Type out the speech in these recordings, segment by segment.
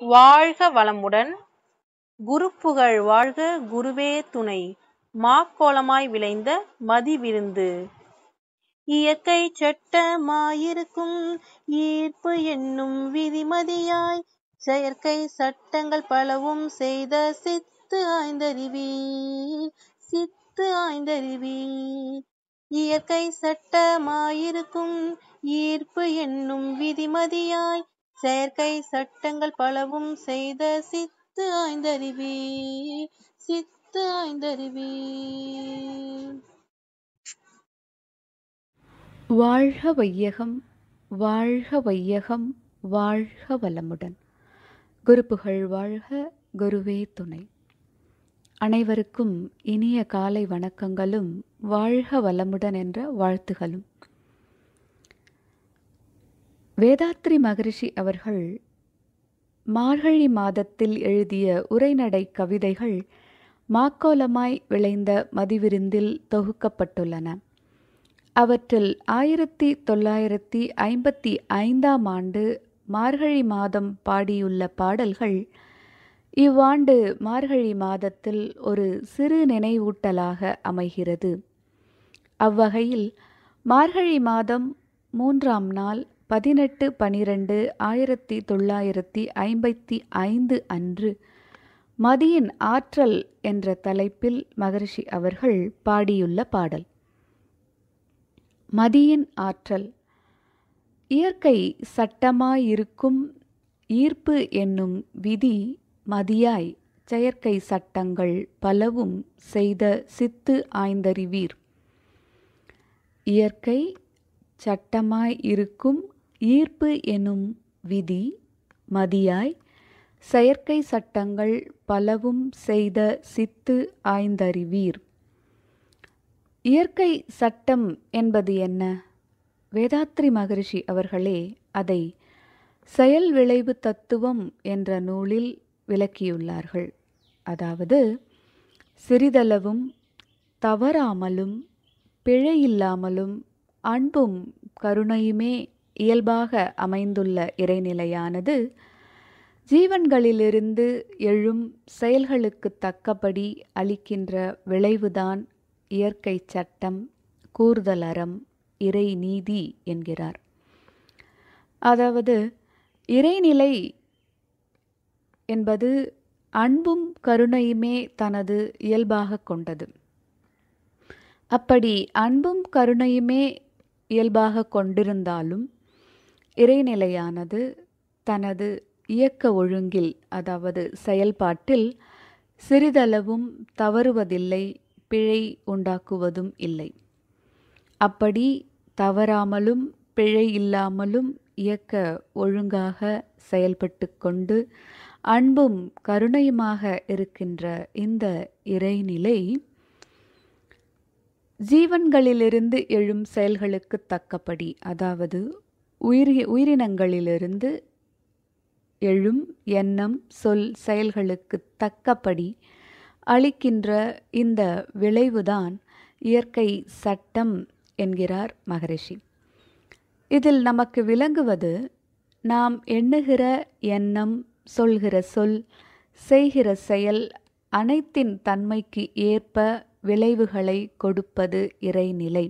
வாழ்க வளமுடன் குருப்புகழ் வாழ்க குருவே துணை மாக்கோலமாய் விளைந்த மதிவிருந்து இயற்கை சட்டமாயிருக்கும் ஈர்ப்பு என்னும் விதிமதியாய் செயற்கை சட்டங்கள் பலவும் செய்த சித்து ஆய்ந்தறிவீர் சித்து ஆய்ந்தறிவீர் இயற்கை சட்டமாயிருக்கும் ஈர்ப்பு என்னும் விதிமதியாய் செயற்கை சட்டங்கள் பலவும் செய்த சித்து ஆய்ந்தறிவீர் சித்து ஆய்ந்தறிவீர் வாழ்க வையகம் வாழ்க வையகம் வாழ்க வளமுடன் குருப்புகழ் வாழ்க குருவே துணை அனைவருக்கும் இனிய காலை வணக்கங்களும் வாழ்க வளமுடன் என்ற வாழ்த்துகளும் வேதாத்ரி மகரிஷி அவர்கள் மார்கழி மாதத்தில் எழுதிய உரைநடை கவிதைகள் மாக்கோலமாய் விளைந்த மதிவிருந்தில் தொகுக்கப்பட்டுள்ளன அவற்றில் ஆயிரத்தி தொள்ளாயிரத்தி ஐம்பத்தி ஐந்தாம் ஆண்டு மார்கழி மாதம் பாடியுள்ள பாடல்கள் இவ்வாண்டு மார்கழி மாதத்தில் ஒரு சிறு நினைவூட்டலாக அமைகிறது அவ்வகையில் மார்கழி மாதம் மூன்றாம் நாள் பதினெட்டு பனிரெண்டு ஆயிரத்தி தொள்ளாயிரத்தி ஐம்பத்தி ஐந்து அன்று மதியின் ஆற்றல் என்ற தலைப்பில் மகரிஷி அவர்கள் பாடியுள்ள பாடல் மதியின் ஆற்றல் இயற்கை சட்டமாயிருக்கும் ஈர்ப்பு என்னும் விதி மதியாய் செயற்கை சட்டங்கள் பலவும் செய்த சித்து ஆய்ந்தறிவீர் இயற்கை சட்டமாய் இருக்கும் ஈர்ப்பு எனும் விதி மதியாய் செயற்கை சட்டங்கள் பலவும் செய்த சித்து ஆய்ந்தறிவீர் இயற்கை சட்டம் என்பது என்ன வேதாத்ரி மகரிஷி அவர்களே அதை செயல் விளைவு தத்துவம் என்ற நூலில் விளக்கியுள்ளார்கள் அதாவது சிறிதளவும் தவறாமலும் பிழையில்லாமலும் அன்பும் கருணையுமே இயல்பாக அமைந்துள்ள இறைநிலையானது ஜீவன்களிலிருந்து எழும் செயல்களுக்கு தக்கபடி அளிக்கின்ற விளைவுதான் இயற்கை சட்டம் கூர்தலறம் இறை நீதி என்கிறார் அதாவது இறைநிலை என்பது அன்பும் கருணையுமே தனது இயல்பாக கொண்டது அப்படி அன்பும் கருணையுமே இயல்பாக கொண்டிருந்தாலும் இறைநிலையானது தனது இயக்க ஒழுங்கில் அதாவது செயல்பாட்டில் சிறிதளவும் தவறுவதில்லை பிழை உண்டாக்குவதும் இல்லை அப்படி தவறாமலும் பிழை இல்லாமலும் இயக்க ஒழுங்காக செயல்பட்டு கொண்டு அன்பும் கருணையுமாக இருக்கின்ற இந்த இறைநிலை ஜீவன்களிலிருந்து எழும் செயல்களுக்கு தக்கபடி அதாவது உயிரி உயிரினங்களிலிருந்து எழும் எண்ணம் சொல் செயல்களுக்கு தக்கபடி அளிக்கின்ற இந்த விளைவுதான் இயற்கை சட்டம் என்கிறார் மகரிஷி இதில் நமக்கு விளங்குவது நாம் எண்ணுகிற எண்ணம் சொல்கிற சொல் செய்கிற செயல் அனைத்தின் தன்மைக்கு ஏற்ப விளைவுகளை கொடுப்பது இறைநிலை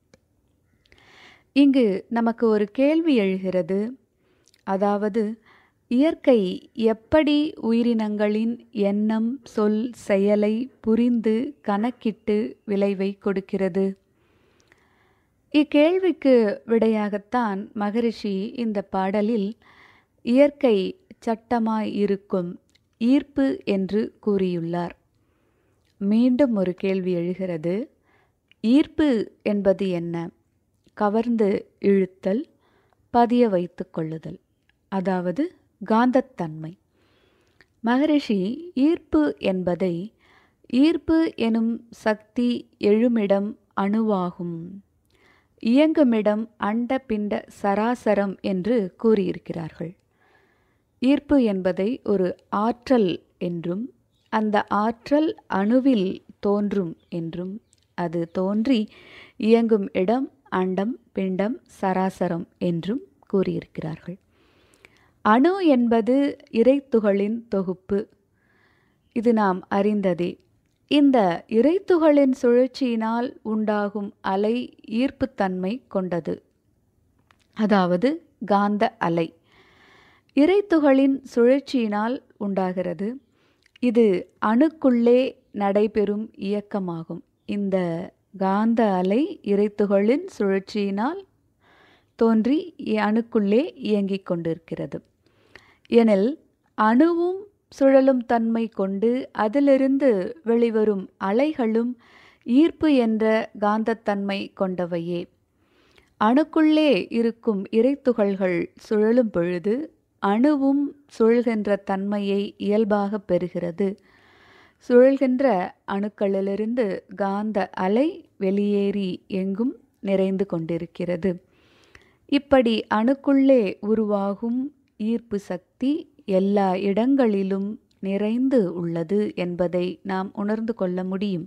இங்கு நமக்கு ஒரு கேள்வி எழுகிறது அதாவது இயற்கை எப்படி உயிரினங்களின் எண்ணம் சொல் செயலை புரிந்து கணக்கிட்டு விளைவை கொடுக்கிறது இக்கேள்விக்கு விடையாகத்தான் மகரிஷி இந்த பாடலில் இயற்கை சட்டமாய் இருக்கும் ஈர்ப்பு என்று கூறியுள்ளார் மீண்டும் ஒரு கேள்வி எழுகிறது ஈர்ப்பு என்பது என்ன கவர்ந்து இழுத்தல் பதிய வைத்து கொள்ளுதல் அதாவது காந்தத்தன்மை மகரிஷி ஈர்ப்பு என்பதை ஈர்ப்பு எனும் சக்தி எழுமிடம் அணுவாகும் இயங்குமிடம் அண்ட பிண்ட சராசரம் என்று கூறியிருக்கிறார்கள் ஈர்ப்பு என்பதை ஒரு ஆற்றல் என்றும் அந்த ஆற்றல் அணுவில் தோன்றும் என்றும் அது தோன்றி இயங்கும் இடம் அண்டம் பிண்டம் சராசரம் என்றும் கூறியிருக்கிறார்கள் அணு என்பது இறைத்துகளின் தொகுப்பு இது நாம் அறிந்ததே இந்த இறைத்துகளின் சுழற்சியினால் உண்டாகும் அலை ஈர்ப்புத்தன்மை கொண்டது அதாவது காந்த அலை இறைத்துகளின் சுழற்சியினால் உண்டாகிறது இது அணுக்குள்ளே நடைபெறும் இயக்கமாகும் இந்த காந்த அலை இறைத்துகளின் சுழற்சியினால் தோன்றி அணுக்குள்ளே இயங்கிக் கொண்டிருக்கிறது எனில் அணுவும் சுழலும் தன்மை கொண்டு அதிலிருந்து வெளிவரும் அலைகளும் ஈர்ப்பு என்ற காந்தத்தன்மை கொண்டவையே அணுக்குள்ளே இருக்கும் இறைத்துகள்கள் சுழலும் பொழுது அணுவும் சுழல்கின்ற தன்மையை இயல்பாக பெறுகிறது சுழல்கின்ற அணுக்களிலிருந்து காந்த அலை வெளியேறி எங்கும் நிறைந்து கொண்டிருக்கிறது இப்படி அணுக்குள்ளே உருவாகும் ஈர்ப்பு சக்தி எல்லா இடங்களிலும் நிறைந்து உள்ளது என்பதை நாம் உணர்ந்து கொள்ள முடியும்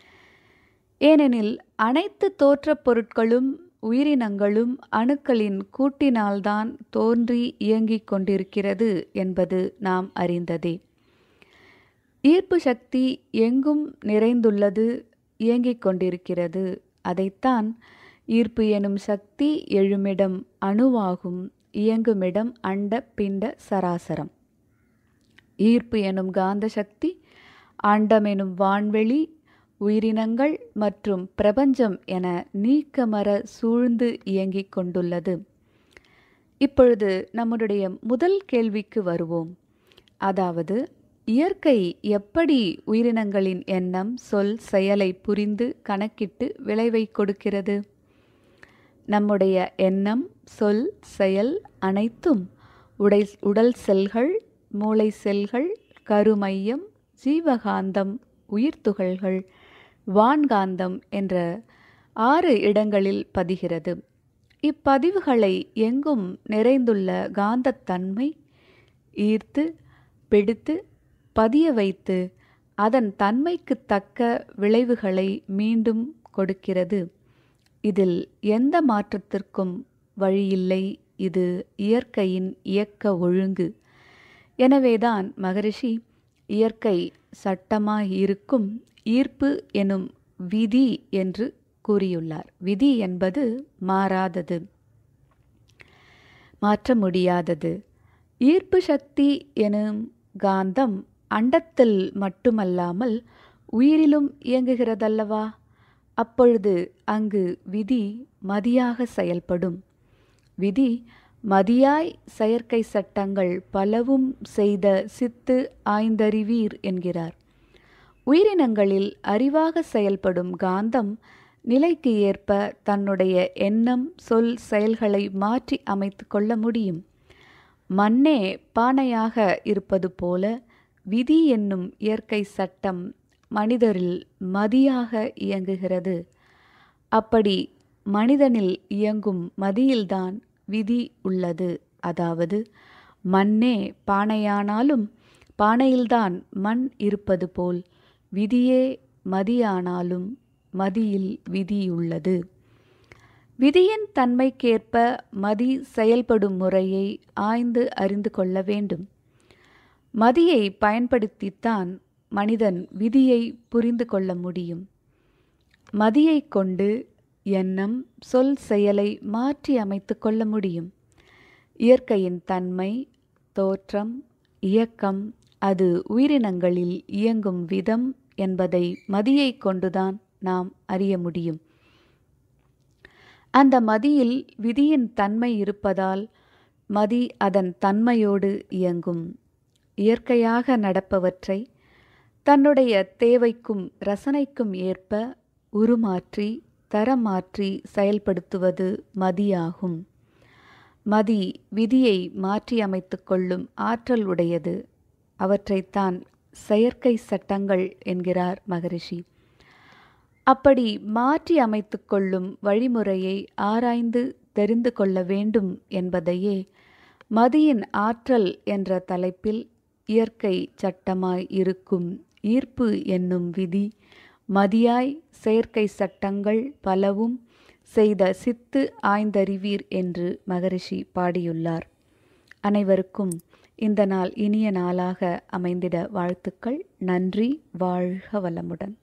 ஏனெனில் அனைத்து தோற்றப் பொருட்களும் உயிரினங்களும் அணுக்களின் கூட்டினால்தான் தோன்றி இயங்கிக் கொண்டிருக்கிறது என்பது நாம் அறிந்ததே ஈர்ப்பு சக்தி எங்கும் நிறைந்துள்ளது இயங்கிக் கொண்டிருக்கிறது அதைத்தான் ஈர்ப்பு எனும் சக்தி எழுமிடம் அணுவாகும் இயங்குமிடம் அண்ட பிண்ட சராசரம் ஈர்ப்பு எனும் காந்த சக்தி அண்டமெனும் வான்வெளி உயிரினங்கள் மற்றும் பிரபஞ்சம் என நீக்கமர சூழ்ந்து இயங்கிக் கொண்டுள்ளது இப்பொழுது நம்முடைய முதல் கேள்விக்கு வருவோம் அதாவது இயற்கை எப்படி உயிரினங்களின் எண்ணம் சொல் செயலை புரிந்து கணக்கிட்டு விளைவை கொடுக்கிறது நம்முடைய எண்ணம் சொல் செயல் அனைத்தும் உடை உடல் செல்கள் மூளை செல்கள் கருமையம் ஜீவகாந்தம் உயிர்த்துகள்கள் வான்காந்தம் என்ற ஆறு இடங்களில் பதிகிறது இப்பதிவுகளை எங்கும் நிறைந்துள்ள காந்தத்தன்மை ஈர்த்து பிடித்து பதிய வைத்து அதன் தன்மைக்கு தக்க விளைவுகளை மீண்டும் கொடுக்கிறது இதில் எந்த மாற்றத்திற்கும் வழியில்லை இது இயற்கையின் இயக்க ஒழுங்கு எனவேதான் மகரிஷி இயற்கை சட்டமாய் இருக்கும் ஈர்ப்பு எனும் விதி என்று கூறியுள்ளார் விதி என்பது மாறாதது மாற்ற முடியாதது ஈர்ப்பு சக்தி எனும் காந்தம் அண்டத்தில் மட்டுமல்லாமல் உயிரிலும் இயங்குகிறதல்லவா அப்பொழுது அங்கு விதி மதியாக செயல்படும் விதி மதியாய் செயற்கை சட்டங்கள் பலவும் செய்த சித்து ஆய்ந்தறிவீர் என்கிறார் உயிரினங்களில் அறிவாக செயல்படும் காந்தம் நிலைக்கு ஏற்ப தன்னுடைய எண்ணம் சொல் செயல்களை மாற்றி அமைத்து கொள்ள முடியும் மண்ணே பானையாக இருப்பது போல விதி என்னும் இயற்கை சட்டம் மனிதரில் மதியாக இயங்குகிறது அப்படி மனிதனில் இயங்கும் மதியில்தான் விதி உள்ளது அதாவது மண்ணே பானையானாலும் பானையில்தான் மண் இருப்பது போல் விதியே மதியானாலும் மதியில் விதியுள்ளது விதியின் தன்மைக்கேற்ப மதி செயல்படும் முறையை ஆய்ந்து அறிந்து கொள்ள வேண்டும் மதியை பயன்படுத்தித்தான் மனிதன் விதியை புரிந்து கொள்ள முடியும் மதியை கொண்டு எண்ணம் சொல் செயலை மாற்றி அமைத்து கொள்ள முடியும் இயற்கையின் தன்மை தோற்றம் இயக்கம் அது உயிரினங்களில் இயங்கும் விதம் என்பதை மதியை கொண்டுதான் நாம் அறிய முடியும் அந்த மதியில் விதியின் தன்மை இருப்பதால் மதி அதன் தன்மையோடு இயங்கும் இயற்கையாக நடப்பவற்றை தன்னுடைய தேவைக்கும் ரசனைக்கும் ஏற்ப உருமாற்றி தரம் மாற்றி செயல்படுத்துவது மதியாகும் மதி விதியை மாற்றி அமைத்து கொள்ளும் ஆற்றல் உடையது அவற்றைத்தான் செயற்கை சட்டங்கள் என்கிறார் மகரிஷி அப்படி மாற்றி அமைத்து கொள்ளும் வழிமுறையை ஆராய்ந்து தெரிந்து கொள்ள வேண்டும் என்பதையே மதியின் ஆற்றல் என்ற தலைப்பில் இயற்கை சட்டமாய் இருக்கும் ஈர்ப்பு என்னும் விதி மதியாய் செயற்கை சட்டங்கள் பலவும் செய்த சித்து ஆய்ந்தறிவீர் என்று மகரிஷி பாடியுள்ளார் அனைவருக்கும் இந்த நாள் இனிய நாளாக அமைந்திட வாழ்த்துக்கள் நன்றி வாழ்க வளமுடன்